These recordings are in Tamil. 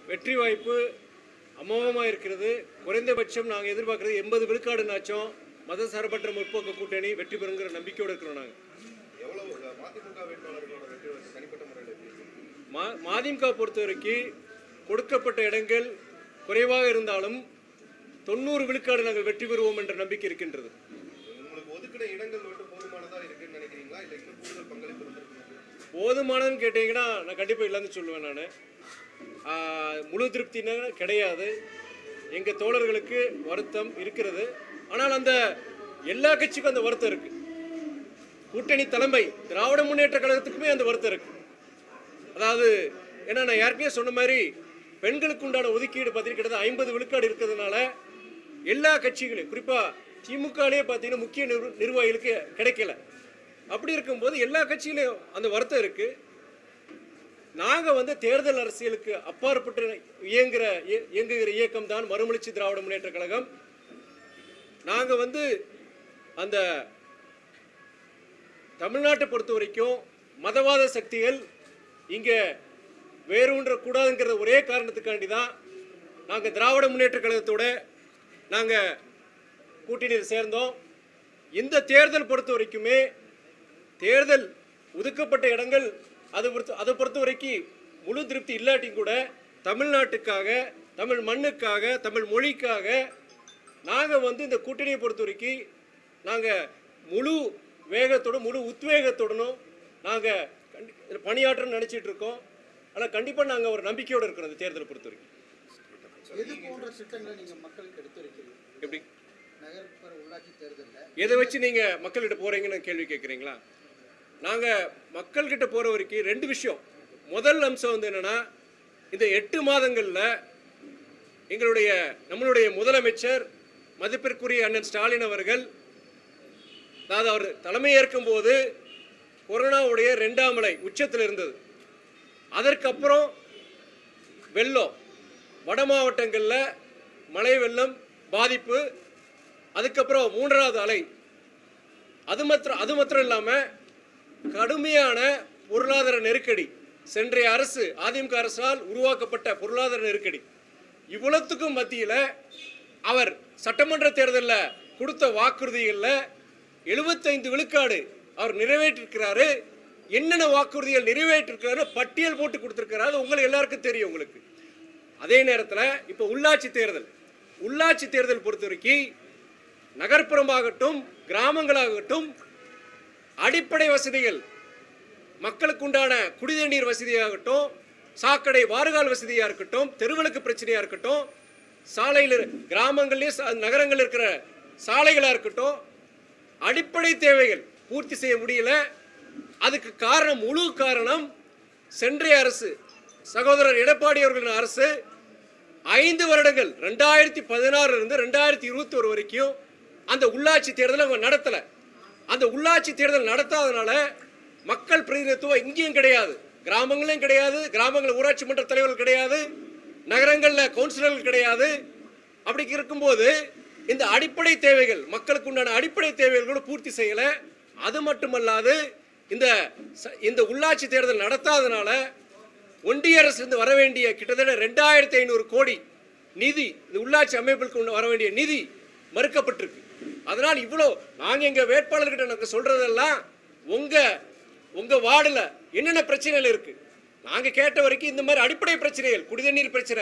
வெற்றி வாய்ப்பு அமோகமாக இருக்கிறது குறைந்தபட்சம் நாங்கள் எதிர்பார்க்குறது எண்பது விழுக்காடுனாச்சும் மத சார்பற்ற முற்போக்கு கூட்டணி வெற்றி பெறுங்கிற நம்பிக்கையோடு இருக்கிறோம் நாங்கள் எவ்வளவு இந்த மதிமுக வேட்பாளர்களோட வெற்றி வாய்ப்பு தனிப்பட்ட முறையில் எப்படி இருக்கு? மா மதிமுக பொறுத்த வரைக்கும் கொடுக்கப்பட்ட இடங்கள் குறைவாக இருந்தாலும் தொண்ணூறு விழுக்காடு நாங்கள் வெற்றி பெறுவோம் என்ற நம்பிக்கை இருக்கின்றது உங்களுக்கு ஒதுக்கின இடங்கள் மட்டும் போதுமானதா இருக்குன்னு நினைக்கிறீங்களா இல்ல இன்னும் கூடுதல் பங்களிப்பு இருந்திருக்குமா போதுமானதுன்னு கேட்டிங்கன்னா நான் கண்டிப்பாக இல்லைன்னு சொல்லுவேன் நான் முழு திருப்தினா கிடையாது எங்கள் தோழர்களுக்கு வருத்தம் இருக்கிறது ஆனால் அந்த எல்லா கட்சிக்கும் அந்த வருத்தம் இருக்கு கூட்டணி தலைமை திராவிட முன்னேற்ற கழகத்துக்குமே அந்த வருத்தம் இருக்கு அதாவது ஏன்னா நான் ஏற்கனவே சொன்ன மாதிரி பெண்களுக்கு உண்டான ஒதுக்கீடு பார்த்தீங்கன்னா கிட்டத்தட்ட ஐம்பது விழுக்காடு இருக்கிறதுனால எல்லா கட்சிகளையும் குறிப்பாக திமுகலேயே பார்த்தீங்கன்னா முக்கிய நிர்வ நிர்வாகிகளுக்கு கிடைக்கல அப்படி இருக்கும்போது எல்லா கட்சியிலையும் அந்த வருத்தம் இருக்கு நாங்கள் வந்து தேர்தல் அரசியலுக்கு அப்பாற்பட்டு இயங்குகிற இய- இயங்குகிற இயக்கம் தான் மறுமலர்ச்சி திராவிட முன்னேற்ற கழகம் நாங்கள் வந்து அந்த தமிழ்நாட்டை பொறுத்த வரைக்கும் மதவாத சக்திகள் இங்கே வேரூன்ற கூடாதுங்கிற ஒரே காரணத்துக்காண்டி தான் நாங்கள் திராவிட முன்னேற்ற கழகத்தோட நாங்கள் கூட்டணியில் சேர்ந்தோம் இந்த தேர்தல் பொறுத்த வரைக்குமே தேர்தல் ஒதுக்கப்பட்ட இடங்கள் அது பொறுத்த அதை பொறுத்த வரைக்கும் முழு திருப்தி இல்லாட்டியும் கூட தமிழ்நாட்டுக்காக தமிழ் மண்ணுக்காக தமிழ் மொழிக்காக நாங்கள் வந்து இந்த கூட்டணியை பொறுத்த வரைக்கும் நாங்கள் முழு வேகத்தோட முழு உத்வேகத்துடனும் நாங்கள் பணியாற்றணும்னு நினச்சிட்டு இருக்கோம் ஆனால் கண்டிப்பாக நாங்கள் ஒரு நம்பிக்கையோடு இருக்கிறோம் இந்த தேர்தலை பொறுத்த வரைக்கும் எது போன்ற திட்டங்களை நீங்க மக்களுக்கு எடுத்துரைக்கிறீங்க எப்படி நகர்ப்புற உள்ளாட்சி தேர்தலில் எதை வச்சு நீங்கள் மக்கள்கிட்ட போகிறீங்கன்னு கேள்வி கேட்குறீங்களா நாங்கள் மக்கள்கிட்ட போகிற வரைக்கும் ரெண்டு விஷயம் முதல் அம்சம் வந்து என்னென்னா இந்த எட்டு மாதங்களில் எங்களுடைய நம்மளுடைய முதலமைச்சர் மதிப்பிற்குரிய அண்ணன் ஸ்டாலின் அவர்கள் அதாவது அவர் தலைமையேற்கும் போது கொரோனாவுடைய ரெண்டாம் அலை உச்சத்தில் இருந்தது அதற்கப்புறம் வெள்ளம் வட மாவட்டங்களில் மழை வெள்ளம் பாதிப்பு அதுக்கப்புறம் மூன்றாவது அலை அது மாத்திரம் அது மாத்திரம் இல்லாமல் கடுமையான பொருளாதார நெருக்கடி சென்றைய அரசு அதிமுக அரசால் உருவாக்கப்பட்ட பொருளாதார நெருக்கடி இவ்வளத்துக்கும் மத்தியில் அவர் சட்டமன்ற தேர்தலில் கொடுத்த வாக்குறுதிகளில் எழுபத்தைந்து விழுக்காடு அவர் நிறைவேற்றிருக்கிறாரு என்னென்ன வாக்குறுதிகள் நிறைவேற்றிருக்கிறாரு பட்டியல் போட்டு கொடுத்துருக்கிறாரு அது உங்களுக்கு எல்லாருக்கும் தெரியும் உங்களுக்கு அதே நேரத்தில் இப்போ உள்ளாட்சி தேர்தல் உள்ளாட்சி தேர்தல் பொறுத்த வரைக்கும் நகர்ப்புறமாகட்டும் கிராமங்களாகட்டும் அடிப்படை வசதிகள் மக்களுக்கு உண்டான குடிநீர் வசதியாகட்டும் சாக்கடை வாறுகால் வசதியாக இருக்கட்டும் தெருவிளக்கு பிரச்சனையாக இருக்கட்டும் சாலையில் கிராமங்கள்லேயும் சா- நகரங்கள்ல இருக்கிற சாலைகளாக இருக்கட்டும் அடிப்படை தேவைகள் பூர்த்தி செய்ய முடியல அதுக்கு காரணம் முழு காரணம் சென்றைய அரசு சகோதரர் எடப்பாடி அவர்களின் அரசு ஐந்து வருடங்கள் ரெண்டாயிரத்தி பதினாறுல இருந்து ரெண்டாயிரத்தி இருபத்தி ஒரு வரைக்கும் அந்த உள்ளாட்சி தேர்தலை அவங்க நடத்தல அந்த உள்ளாட்சி தேர்தல் நடத்தாதனால மக்கள் பிரதிநிதித்துவம் இங்கேயும் கிடையாது கிராமங்களையும் கிடையாது கிராமங்கள் ஊராட்சி மன்ற தலைவர்கள் கிடையாது நகரங்களில் கவுன்சிலர்கள் கிடையாது அப்படி இருக்கும்போது இந்த அடிப்படை தேவைகள் மக்களுக்கு உண்டான அடிப்படை தேவைகளோட பூர்த்தி செய்யல அது மட்டுமல்லாது இந்த ச- இந்த உள்ளாட்சி தேர்தல் நடத்தாதனால ஒன்றிய அரசிலிருந்து வர வேண்டிய கிட்டத்தட்ட ரெண்டாயிரத்தி ஐநூறு கோடி நிதி இந்த உள்ளாட்சி அமைப்புக்கு உள்ள வர வேண்டிய நிதி மறுக்கப்பட்டிருக்கு அதனால் இவ்வளோ நாங்கள் எங்கள் வேட்பாளர்கிட்ட நாங்கள் சொல்றதெல்லாம் உங்க உங்க வார்டில் என்னென்ன பிரச்சனைகள் இருக்கு நாங்கள் கேட்ட வரைக்கும் இந்த மாதிரி அடிப்படை பிரச்சனைகள் குடிதண்ணீர் பிரச்சனை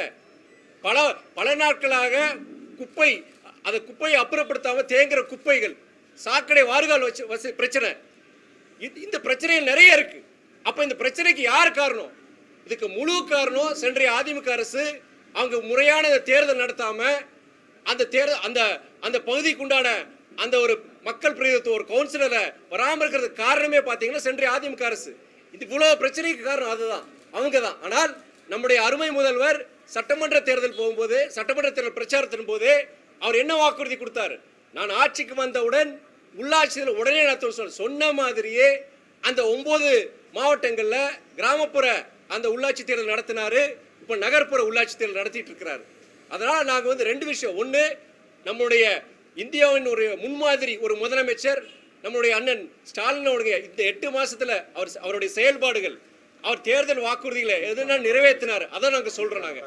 பல பல நாட்களாக குப்பை அதை குப்பையை அப்புறப்படுத்தாம தேங்குற குப்பைகள் சாக்கடை வாறுகால் வச்சு வச பிரச்சனை இது- இந்த பிரச்சனைகள் நிறைய இருக்கு அப்ப இந்த பிரச்சனைக்கு யார் காரணம் இதுக்கு முழு காரணம் சென்றைய அதிமுக அரசு அவங்க முறையான தேர்தல் நடத்தாம அந்த தேர்தல் அந்த அந்த பகுதிக்கு உண்டான அந்த ஒரு மக்கள் பிரதிநிதித்துவ ஒரு கவுன்சிலரை பராமரிக்கிறதுக்கு காரணமே பார்த்தீங்கன்னா சென்றைய அதிமுக அரசு இது இவ்வளவு பிரச்சனைக்கு காரணம் அதுதான் அவங்க தான் ஆனால் நம்முடைய அருமை முதல்வர் சட்டமன்ற தேர்தல் போகும்போது சட்டமன்ற தேர்தல் பிரச்சாரத்தின் போது அவர் என்ன வாக்குறுதி கொடுத்தாரு நான் ஆட்சிக்கு வந்தவுடன் உள்ளாட்சியில் உடனே நடத்த சொன்ன சொன்ன மாதிரியே அந்த ஒன்பது மாவட்டங்கள்ல கிராமப்புற அந்த உள்ளாட்சி தேர்தல் நடத்தினாரு இப்போ நகர்ப்புற உள்ளாட்சி தேர்தல் நடத்திட்டு இருக்கிறாரு அதனால நாங்க வந்து ரெண்டு விஷயம் ஒண்ணு நம்முடைய இந்தியாவின் ஒரு முன்மாதிரி ஒரு முதலமைச்சர் நம்முடைய அண்ணன் ஸ்டாலினுடைய இந்த எட்டு மாசத்துல அவர் அவருடைய செயல்பாடுகள் அவர் தேர்தல் வாக்குறுதிகளை எதுனா நிறைவேற்றினார் அதை நாங்க சொல்றோம் நாங்க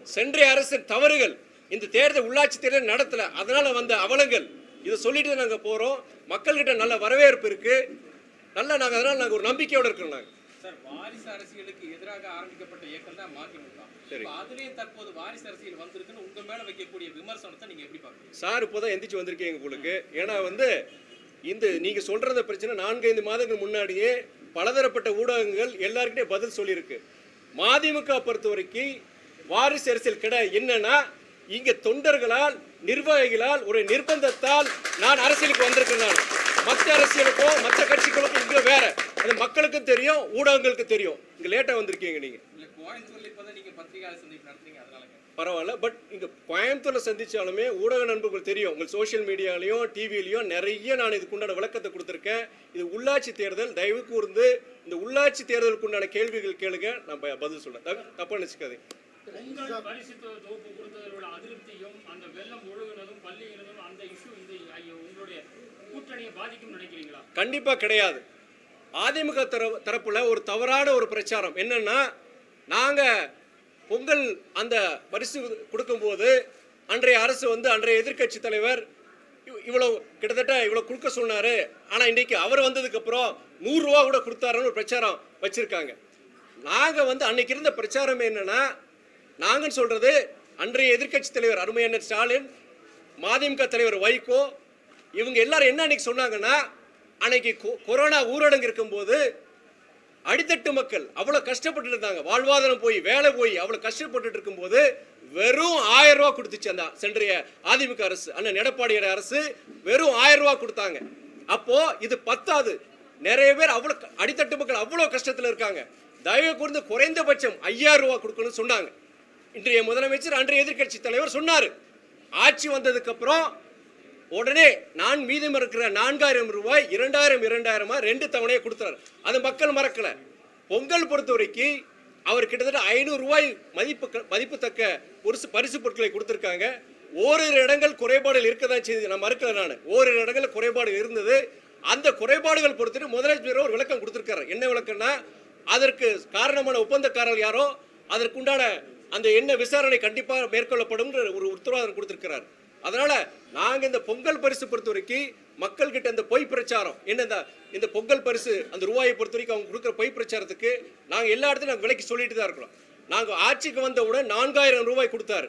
சென்றைய அரசின் தவறுகள் இந்த தேர்தல் உள்ளாட்சி தேர்தல் நடத்தல அதனால வந்த அவலங்கள் இதை சொல்லிட்டு நாங்க போறோம் மக்கள்கிட்ட நல்ல வரவேற்பு இருக்கு நல்ல நாங்க அதனால நாங்க ஒரு நம்பிக்கையோட இருக்கிறோம் நாங்க சார் வாரிசு அரசியலுக்கு எதிராக ஆரம்பிக்கப்பட்ட இயக்கம் தான் மதிமுக சரி. இப்ப அதுலயும் தற்போது வாரிசு அரசியல் வந்திருக்குன்னு உங்க மேல வைக்கக்கூடிய விமர்சனத்தை நீங்க எப்படி பாக்குறீங்க சார் இப்போதான் எந்திரிச்சு வந்திருக்கீங்க உங்களுக்கு ஏன்னா வந்து இந்த நீங்க சொல்றத பிரச்சனை நான்கு ஐந்து மாதங்கள் முன்னாடியே பலதரப்பட்ட ஊடகங்கள் எல்லாருக்கிட்டே பதில் சொல்லியிருக்கு மதிமுக பொறுத்த வரைக்கும் வாரிசு அரசியல் கிட என்னன்னா இங்க தொண்டர்களால் நிர்வாகிகளால் ஒரு நிர்பந்தத்தால் நான் அரசியலுக்கு வந்திருக்கேன் நான் மற்ற அரசியலுக்கோ மற்ற கட்சிகளுக்கும் இங்க வேற அது மக்களுக்கும் தெரியும் ஊடகங்களுக்கும் தெரியும் இங்க லேட்டா வந்திருக்கீங்க நீங்க இல்ல கோயம்புத்தூர்ல இப்பதான் நீங்க பத்திரிகையாளர் சந்திப்பு நடத்துறீங்க அதனால கேட்டேன். பரவாயில்ல பட் இங்க கோயம்புத்தூர்ல சந்திச்சாலுமே ஊடக நண்பர்கள் தெரியும் உங்கள் சோஷியல் மீடியாலையும் டிவிலையும் நிறைய நான் இதுக்குண்டான விளக்கத்தை கொடுத்துருக்கேன் இது உள்ளாட்சி தேர்தல் தயவு கூர்ந்து இந்த உள்ளாட்சி தேர்தலுக்கு உண்டான கேள்விகள் கேளுங்க நான் ப- பதில் சொல்றேன் தப்பு- தப்பா நினைச்சுக்காதீங்க பொங்கல் பரிசு தொ- தொகுப்பு கொடுத்ததோட அதிருப்தியும் அந்த வெள்ளம் ஒழுகுனதும் பள்ளியினதும் அந்த இஷ்யூ இது ஐயோ, உங்களுடைய கூட்டணியை பாதிக்கும் நினைக்கிறீங்களா கண்டிப்பா கிடையாது அதிமுக தர தரப்புல ஒரு தவறான ஒரு பிரச்சாரம் என்னன்னா நாங்க பொங்கல் அந்த பரிசு கொடுக்கும்போது அன்றைய அரசு வந்து அன்றைய எதிர்க்கட்சி தலைவர் இவ்- இவ்வளவு கிட்டத்தட்ட இவ்வளவு கொடுக்க சொன்னாரு ஆனா இன்னைக்கு அவர் வந்ததுக்கு அப்புறம் நூறு ரூபா கூட கொடுத்தாருன்னு ஒரு பிரச்சாரம் வச்சிருக்காங்க நாங்க வந்து அன்னைக்கு இருந்த பிரச்சாரம் என்னன்னா நாங்க சொல்றது அன்றைய எதிர்க்கட்சி தலைவர் அருமையண்ணர் ஸ்டாலின் மதிமுக தலைவர் வைகோ இவங்க எல்லாரும் என்ன அன்னைக்கு சொன்னாங்கன்னா அன்னைக்கு கொ- கொரோனா ஊரடங்கு இருக்கும்போது அடித்தட்டு மக்கள் அவ்வளவு கஷ்டப்பட்டு இருந்தாங்க வாழ்வாதாரம் போய் வேலை போய் அவ்வளவு கஷ்டப்பட்டு இருக்கும்போது வெறும் ஆயிரம் ரூபாய் கொடுத்துச்சு அந்த சென்றைய அதிமுக அரசு அண்ணன் எடப்பாடியோட அரசு வெறும் ஆயிரம் ரூபாய் கொடுத்தாங்க அப்போ இது பத்தாது நிறைய பேர் அவ்வளவு க- அடித்தட்டு மக்கள் அவ்வளவு கஷ்டத்துல இருக்காங்க தயவு கூர்ந்து குறைந்தபட்சம் ஐயாயிரம் ரூபாய் கொடுக்கணும்னு சொன்னாங்க இன்றைய முதலமைச்சர் அன்றைய எதிர்க்கட்சி தலைவர் சொன்னாரு ஆட்சி வந்ததுக்கு அப்புறம் உடனே நான் மீதம் இருக்கிற நான்காயிரம் ரூபாய் இரண்டாயிரம் இரண்டாயிரமா ரெண்டு தவணையை கொடுத்தாரு அது மக்கள் மறக்கல பொங்கல் பொறுத்த வரைக்கும் அவர் கிட்டத்தட்ட ஐநூறு ரூபாய் மதிப்பு மதிப்புத்தக்க ஒரு பரிசு பொருட்களை கொடுத்திருக்காங்க ஓரிரு இடங்கள் குறைபாடுகள் இருக்கதான் செய்து நான் மறுக்கல நான் ஓரிரு இடங்கள் குறைபாடு இருந்தது அந்த குறைபாடுகள் பொறுத்துட்டு முதலமைச்சர் ஒரு விளக்கம் கொடுத்திருக்காரு என்ன விளக்கம்னா அதற்கு காரணமான ஒப்பந்தக்காரர் யாரோ அதற்குண்டான அந்த என்ன விசாரணை கண்டிப்பா மேற்கொள்ளப்படும் ஒரு உத்தரவாதம் கொடுத்திருக்கிறார் அதனால நாங்க இந்த பொங்கல் பரிசு பொறுத்த வரைக்கும் மக்கள் கிட்ட இந்த பொய் பிரச்சாரம் என்ன இந்த இந்த பொங்கல் பரிசு அந்த ரூபாயை பொறுத்த வரைக்கும் அவங்க கொடுக்குற பொய் பிரச்சாரத்துக்கு நாங்க எல்லா இடத்துலையும் நாங்க விலைக்கு சொல்லிட்டு தான் இருக்கிறோம் நாங்க ஆட்சிக்கு வந்தவுடன் நான்காயிரம் ரூபாய் கொடுத்தாரு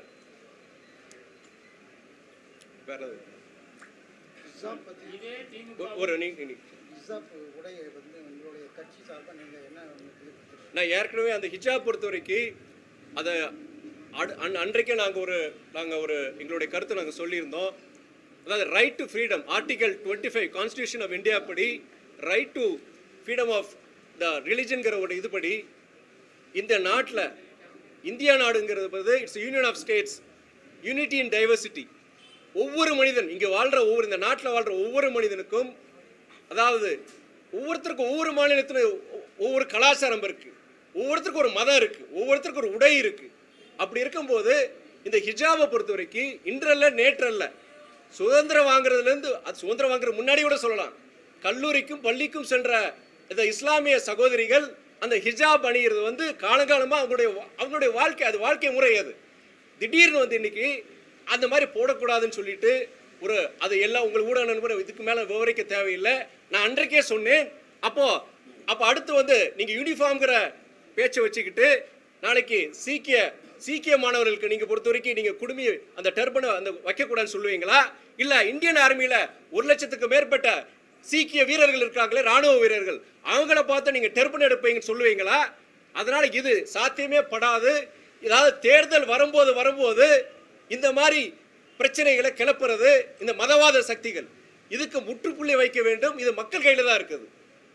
வேற எது? ஹிஜாப் பத்தி இதே திமுக ஒ- ஒரு நீ நீ- ஹிஜாப் உடைய வந்து உங்களுடைய கட்சி சார்பாக நீங்க என்ன இது கொடுத்திருக்கீங்க? நான் ஏற்கனவே அந்த ஹிஜாப் பொறுத்த வரைக்கும் அதை அடு- அன்- அன்றைக்கே நாங்கள் ஒரு நாங்கள் ஒரு எங்களுடைய கருத்தை நாங்கள் சொல்லியிருந்தோம் அதாவது right to freedom article twenty five constitution of India படி right to freedom of the ரிலிஜன்கிற ஒரு இதுபடி இந்த நாட்டில் இந்தியா நாடுங்கிறது வந்து it's union of states unity in diversity ஒவ்வொரு மனிதன் இங்கே வாழ்கிற ஒவ்வொரு இந்த நாட்டில் வாழ்கிற ஒவ்வொரு மனிதனுக்கும் அதாவது ஒவ்வொருத்தருக்கும் ஒவ்வொரு மாநிலத்திலும் ஒ- ஒவ்வொரு கலாச்சாரம் இருக்கு ஒவ்வொருத்தருக்கும் ஒரு மதம் இருக்கு ஒவ்வொருத்தருக்கும் ஒரு உடை இருக்கு அப்படி இருக்கும்போது இந்த ஹிஜாபை பொறுத்த வரைக்கும் இன்றல்ல நேற்றல்ல சுதந்திரம் வாங்குறதுலேருந்து அது சுதந்திரம் வாங்குறது முன்னாடி கூட சொல்லலாம் கல்லூரிக்கும் பள்ளிக்கும் சென்ற இந்த இஸ்லாமிய சகோதரிகள் அந்த ஹிஜாப் அணிகிறது வந்து காலங்காலமாக அவங்களுடைய வா- அவங்களுடைய வாழ்க்கை அது வாழ்க்கை முறை அது திடீர்னு வந்து இன்னைக்கு அந்த மாதிரி போடக்கூடாதுன்னு சொல்லிட்டு ஒரு அது எல்லாம் உங்கள் ஊடக நண்பர் இதுக்கு மேலே விவரிக்க தேவையில்லை நான் அன்றைக்கே சொன்னேன் அப்போ அப்போ அடுத்து வந்து நீங்கள் யூனிஃபார்ம்ங்கிற பேச்சை வச்சுக்கிட்டு நாளைக்கு சீக்கிய சீக்கிய மாணவர்களுக்கு நீங்கள் பொறுத்த வரைக்கும் நீங்கள் குடுமி அந்த டர்பனை அந்த வைக்கக்கூடாதுன்னு சொல்லுவீங்களா இல்லை இந்தியன் ஆர்மியில் ஒரு லட்சத்துக்கு மேற்பட்ட சீக்கிய வீரர்கள் இருக்காங்களே ராணுவ வீரர்கள் அவங்கள பார்த்து நீங்கள் டெர்பன் எடுப்பீங்கன்னு சொல்லுவீங்களா அதனால இது சாத்தியமே படாது ஏதாவது தேர்தல் வரும்போது வரும்போது இந்த மாதிரி பிரச்சனைகளை கிளப்புறது இந்த மதவாத சக்திகள் இதுக்கு முற்றுப்புள்ளி வைக்க வேண்டும் இது மக்கள் கையில தான் இருக்குது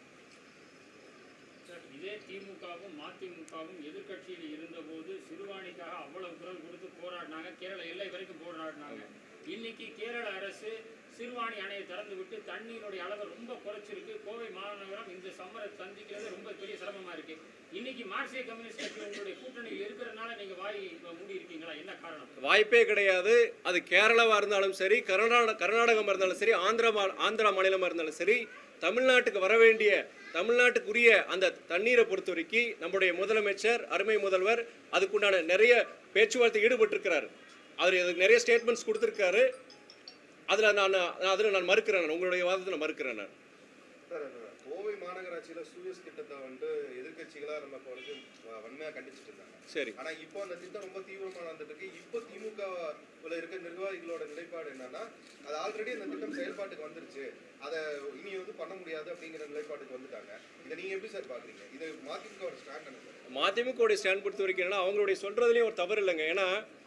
சார், இதே திமுகவும் மதிமுகவும் எதிர்க்கட்சியில் இருந்தபோது சிறுவாணிக்காக அவ்வளவு குரல் கொடுத்து போராடினாங்க கேரள எல்லை வரைக்கும் போராடினாங்க இன்னைக்கு கேரள அரசு சிறுவாணி அணையை திறந்து விட்டு தண்ணீருடைய அளவை ரொம்ப குறைச்சிருக்கு கோவை மாநகரம் இந்த சம்மரை சந்திக்கிறது ரொம்ப பெரிய சிரமமா இருக்கு இன்னைக்கு மார்க்சிய கம்யூனிஸ்ட் கட்சி உங்களுடைய கூட்டணியில் இருக்கிறதுனால நீங்க வாய் மூடி இருக்கீங்களா என்ன காரணம் வாய்ப்பே கிடையாது அது கேரளாவா இருந்தாலும் சரி கர்நாடக கர்நாடகமா இருந்தாலும் சரி ஆந்திரா மா- ஆந்திரா மாநிலமா இருந்தாலும் சரி தமிழ்நாட்டுக்கு வர வேண்டிய தமிழ்நாட்டுக்குரிய அந்த தண்ணீரை பொறுத்த வரைக்கும் நம்முடைய முதலமைச்சர் அருமை முதல்வர் அதுக்குண்டான நிறைய பேச்சுவார்த்தை ஈடுபட்டிருக்கிறார் அவர் இதுக்கு நிறைய ஸ்டேட்மெண்ட்ஸ் கொடுத்துருக்காரு அதில் நான் அதில் நான் மறுக்கிறேன் நான் உங்களுடைய வாதத்தை நான் மறுக்கிறேன் நான் சார் அந்த கோவை மாநகராட்சியில சூயஸ் திட்டத்தை வந்து எதிர்க்கட்சிகளா நம்ம இப்போ வந்து வ- வன்மையா கண்டிச்சிட்டு இருந்தாங்க சரி ஆனா இப்போ அந்த திட்டம் ரொம்ப தீவிரமா நடந்துட்டு இருக்கு இப்போ திமுக ல இருக்க நிர்வாகிகளோட நிலைப்பாடு என்னன்னா அது ஆல்ரெடி அந்த திட்டம் செயல்பாட்டுக்கு வந்துருச்சு அதை இனி வந்து பண்ண முடியாது அப்படிங்கிற நிலைப்பாட்டுக்கு வந்துட்டாங்க இதை நீங்க எப்படி சார் பாக்குறீங்க இது மதிமுக ஸ்டாண்ட் என்ன சார் மதிமுகவுடைய ஸ்டாண்ட் பொறுத்த வரைக்கும் என்னன்னா அவங்களுடைய சொல்றதுலயும் ஒரு தவறு இல்லைங்க ஏன்னா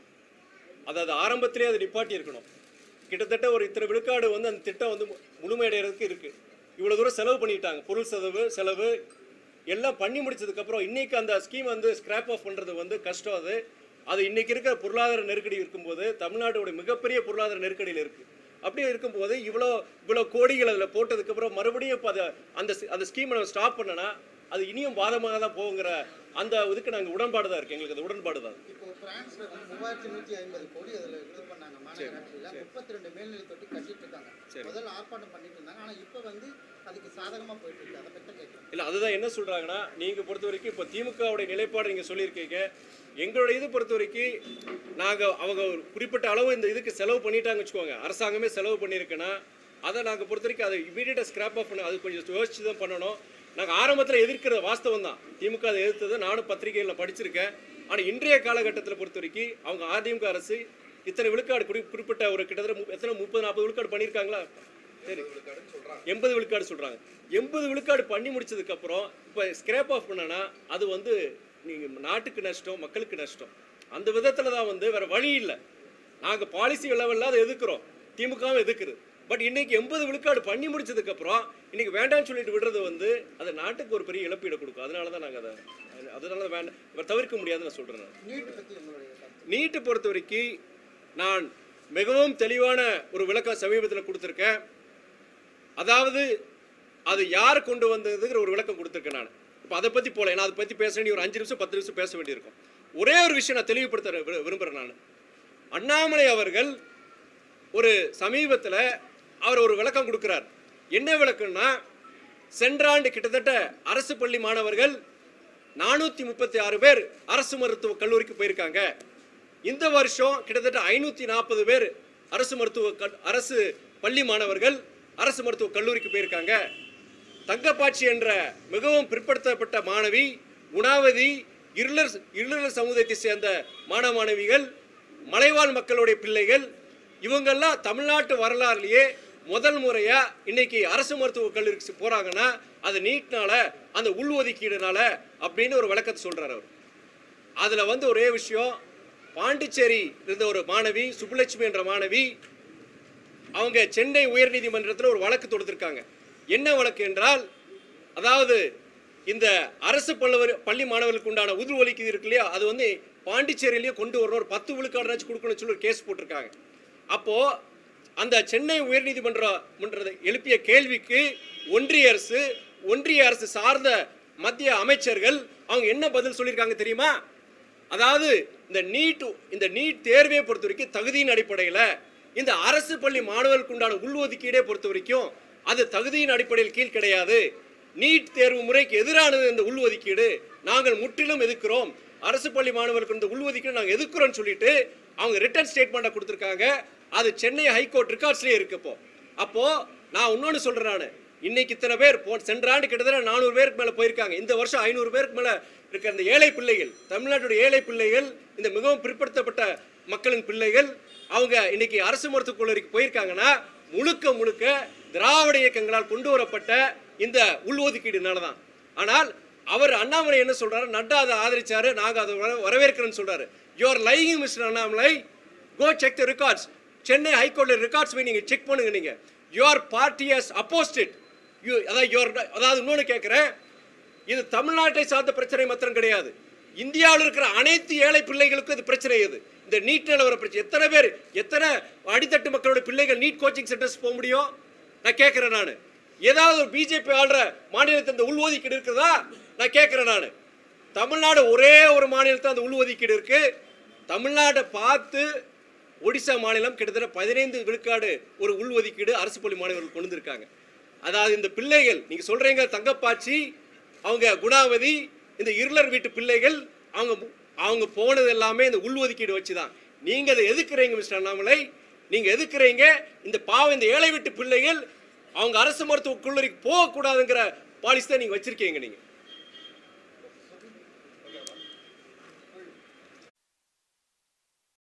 அதாவது ஆரம்பத்திலே அதை நிப்பாட்டி இருக்கணும் கிட்டத்தட்ட ஒரு இத்தனை விழுக்காடு வந்து அந்த திட்டம் வந்து மு- முழுமையடைகிறதுக்கு இருக்கு இவ்வளவு தூரம் செலவு பண்ணிட்டாங்க பொருள் செலவு செலவு எல்லாம் பண்ணி முடிச்சதுக்கப்புறம் இன்னைக்கு அந்த ஸ்கீம் வந்து ஸ்கிராப் ஆஃப் பண்றது வந்து கஷ்டம் அது அது இன்னைக்கு இருக்கிற பொருளாதார நெருக்கடி இருக்கும்போது தமிழ்நாட்டோட மிகப்பெரிய பொருளாதார நெருக்கடியில் இருக்கு அப்படி இருக்கும்போது இவ்வளோ இவ்வளோ கோடிகள் அதில் போட்டதுக்கப்புறம் மறுபடியும் இப்போ அதை அந்த ஸ்- அந்த ஸ்கீமை நம்ம ஸ்டாப் பண்ணனா அது இனியும் பாதமாக தான் போகுங்கிற அந்த இதுக்கு நாங்கள் உடன்பாடு தான் இருக்கு எங்களுக்கு அது உடன்பாடு தான் இப்போ பிரான்ஸ்ல வந்து மூவாயிரத்தி நூற்றி ஐம்பது கோடி அதில் இது பண்ணாங்க மாநகராட்சியில் முப்பத்தி ரெண்டு மேல்நிலை தொட்டி கட்டிட்டு இருக்காங்க சரி. முதல்ல ஆர்ப்பாட்டம் பண்ணிட்டு இருந்தாங்க ஆனால் இப்போ வந்து அதுக்கு சாதகமாக போயிட்டு இருக்கு அதை பற்றி கேட்குறேன் இல்லை அதுதான் என்ன சொல்கிறாங்கன்னா நீங்கள் பொறுத்த வரைக்கும் இப்போ திமுகவுடைய நிலைப்பாடு நீங்கள் சொல்லியிருக்கீங்க எங்களுடைய இது பொறுத்த வரைக்கும் நாங்கள் அவங்க ஒரு குறிப்பிட்ட அளவு இந்த இதுக்கு செலவு பண்ணிட்டாங்க வச்சுக்கோங்க அரசாங்கமே செலவு பண்ணியிருக்குன்னா அதை நாங்கள் பொறுத்த வரைக்கும் அதை இமீடியட்டாக ஸ்கிராப் ஆஃப் பண்ண அது கொஞ்சம் யோசிச்சு தான் பண்ணணும் நாங்கள் ஆரம்பத்தில் எதிர்க்கிற வாஸ்தவம் தான் திமுக அதை எதிர்த்தது நானும் பத்திரிகையில் படிச்சிருக்கேன் ஆனால் இன்றைய காலகட்டத்தில் பொறுத்த வரைக்கும் அவங்க அதிமுக அரசு இத்தனை விழுக்காடு குறி குறிப்பிட்ட ஒரு கிட்டத்தட்ட மு- எத்தனை முப்பது நாற்பது விழுக்காடு பண்ணியிருக்காங்களா சரி விழுக்காடுன்னு சொல்றாங்க எண்பது விழுக்காடு சொல்றாங்க எண்பது விழுக்காடு பண்ணி முடிச்சதுக்கு அப்புறம் இப்போ ஸ்கிராப் ஆஃப் பண்ணனா அது வந்து நீங்க நாட்டுக்கு நஷ்டம் மக்களுக்கு நஷ்டம் அந்த விதத்துல தான் வந்து வேற வழி இல்லை நாங்க பாலிசி லெவலில் அதை எதிர்க்கிறோம் திமுகவும் எதிர்க்குது பட் இன்னைக்கு எண்பது விழுக்காடு பண்ணி முடிச்சதுக்கு அப்புறம் இன்னைக்கு வேண்டாம்னு சொல்லிட்டு விடுறது வந்து அது நாட்டுக்கு ஒரு பெரிய இழப்பீடு கொடுக்கும் அதனால தான் நாங்கள் அதை அதனால தான் வேண்டாம் இவர் தவிர்க்க முடியாதுன்னு நான் சொல்றேன் நான். நீட் பற்றி உங்களுடைய கருத்து நீட்டை பொறுத்த வரைக்கும் நான் மிகவும் தெளிவான ஒரு விளக்கம் சமீபத்தில் கொடுத்துருக்கேன் அதாவது அது யார் கொண்டு வந்ததுங்கிற ஒரு விளக்கம் கொடுத்துருக்கேன் நான் இப்போ அதை பற்றி போல ஏன்னா அதை பற்றி பேச வேண்டிய ஒரு அஞ்சு நிமிஷம் பத்து நிமிஷம் பேச வேண்டியிருக்கும் ஒரே ஒரு விஷயம் நான் தெளிவுபடுத்த விரு- விரும்புகிறேன் நான் அண்ணாமலை அவர்கள் ஒரு சமீபத்தில் அவர் ஒரு விளக்கம் கொடுக்குறார் என்ன விளக்கம்னா சென்ற ஆண்டு கிட்டத்தட்ட அரசு பள்ளி மாணவர்கள் நானூற்றி முப்பத்தி ஆறு பேர் அரசு மருத்துவ கல்லூரிக்கு போயிருக்காங்க இந்த வருஷம் கிட்டத்தட்ட ஐநூற்றி நாற்பது பேர் அரசு மருத்துவ கல் அரசு பள்ளி மாணவர்கள் அரசு மருத்துவ கல்லூரிக்கு போயிருக்காங்க தங்கப்பாட்சி என்ற மிகவும் பிற்படுத்தப்பட்ட மாணவி குணாவதி இருளர் இருளர் சமுதாயத்தை சேர்ந்த மாணவ மாணவிகள் மலைவாழ் மக்களுடைய பிள்ளைகள் இவங்கெல்லாம் தமிழ்நாட்டு வரலாறுலயே முதல் முறையா இன்னைக்கு அரசு மருத்துவக் கல்லூரிக்கு போறாங்கன்னா அது நீட்னால அந்த உள்ஒதுக்கீடுனால அப்படின்னு ஒரு விளக்கத்தை சொல்றாரு அவர் அதுல வந்து ஒரே விஷயம் பாண்டிச்சேரி இருந்த ஒரு மாணவி சுப்புலட்சுமி என்ற மாணவி அவங்க சென்னை உயர்நீதிமன்றத்தில் ஒரு வழக்கு தொடுத்திருக்காங்க என்ன வழக்கு என்றால் அதாவது இந்த அரசு பல்லவர் பள்ளி மாணவர்களுக்கு உண்டான உதிர் ஒலிக்குது இருக்கு இல்லையா அது வந்து பாண்டிச்சேரியிலேயே கொண்டு வரணும் ஒரு பத்து விழுக்காடுனாச்சும் கொடுக்கணும்னு சொல்லி ஒரு கேஸ் போட்டிருக்காங்க அப்போ அந்த சென்னை உயர்நீதிமன்றம் மன்றத்தை எழுப்பிய கேள்விக்கு ஒன்றிய அரசு ஒன்றிய அரசு சார்ந்த மத்திய அமைச்சர்கள் அவங்க என்ன பதில் சொல்லியிருக்காங்க தெரியுமா அதாவது இந்த நீட் இந்த நீட் தேர்வை பொறுத்த வரைக்கும் தகுதியின் அடிப்படையில் இந்த அரசு பள்ளி மாணவர்களுக்கு உண்டான உள்ஒதுக்கீடே பொறுத்த வரைக்கும் அது தகுதியின் அடிப்படையில் கீழ் கிடையாது நீட் தேர்வு முறைக்கு எதிரானது இந்த உள்ஒதுக்கீடு நாங்கள் முற்றிலும் எதிர்க்கிறோம் அரசு பள்ளி மாணவர்களுக்கு இந்த உள்ஒதுக்கீடு நாங்கள் எதிர்க்கிறோம்னு சொல்லிட்டு அவங்க ரிட்டர்ன் ஸ்டேட்மெண்ட்டை கொடுத்துருக்காங்க அது சென்னை ஹைகோர்ட் ரெக்கார்ட்ஸ்லேயே இருக்கு இப்போ அப்போ நான் இன்னொன்று சொல்றேன் நான் இன்னைக்கு இத்தனை பேர் போ சென்ற ஆண்டு கிட்டத்தட்ட நானூறு பேருக்கு மேலே போயிருக்காங்க இந்த வருஷம் ஐநூறு பேருக்கு மேலே இருக்கிற இந்த ஏழை பிள்ளைகள் தமிழ்நாட்டுடைய ஏழை பிள்ளைகள் இந்த மிகவும் பிற்படுத்தப்பட்ட மக்களின் பிள்ளைகள் அவங்க இன்னைக்கு அரசு மருத்துவக் கல்லூரிக்கு போயிருக்காங்கன்னா முழுக்க முழுக்க திராவிட இயக்கங்களால் கொண்டு வரப்பட்ட இந்த உள்ஒதுக்கீடுனால தான் ஆனால் அவர் அண்ணாமலை என்ன சொல்றாரு நட்டா அதை ஆதரிச்சாரு நாங்க அதை வர- வரவேற்கிறோம்னு சொல்றாரு your lying mister Annamalai go check the records Chennai ஹைகோர்ட்ல ரெக்கார்ட்ஸ் போய் நீங்க செக் பண்ணுங்க நீங்க your party has opposed it you அதாவது யுவர் அதாவது இன்னொன்று கேட்குறேன் இது தமிழ்நாட்டை சார்ந்த பிரச்சனை மாத்திரம் கிடையாது இந்தியாவில் இருக்கிற அனைத்து ஏழை பிள்ளைகளுக்கும் இது பிரச்சனை இது இந்த நீட் நிலவர பிரச்சனை எத்தனை பேர் எத்தனை அடித்தட்டு மக்களோட பிள்ளைகள் நீட் கோச்சிங் சென்டர்ஸ் போக முடியும் நான் கேட்குறேன் நான் ஏதாவது ஒரு பிஜேபி ஆள்ற மாநிலத்தில் இந்த உள்ஒதுக்கீடு இருக்குதா நான் கேட்குறேன் நான் தமிழ்நாடு ஒரே ஒரு மாநிலத்தில் அந்த உள்ஒதுக்கீடு இருக்கு தமிழ்நாட்டை பார்த்து ஒடிசா மாநிலம் கிட்டத்தட்ட பதினைந்து விழுக்காடு ஒரு உள்ஒதுக்கீடு அரசு பள்ளி மாணவர்கள் கொண்டு வந்திருக்காங்க அதாவது இந்த பிள்ளைகள் நீங்க சொல்றீங்க தங்கப்பாச்சி அவங்க குணாவதி இந்த இருளர் வீட்டு பிள்ளைகள் அவங்க அவங்க போனது எல்லாமே இந்த உள்ஒதுக்கீடு வச்சு தான் நீங்க அதை எதுக்குறீங்க மிஸ்டர் அண்ணாமலை நீங்க எதுக்குறீங்க இந்த பாவம் இந்த ஏழை வீட்டு பிள்ளைகள் அவங்க அரசு மருத்துவக் கல்லூரிக்கு போகக்கூடாதுங்கிற பாலிசி தான் நீங்க வச்சிருக்கீங்க நீங்க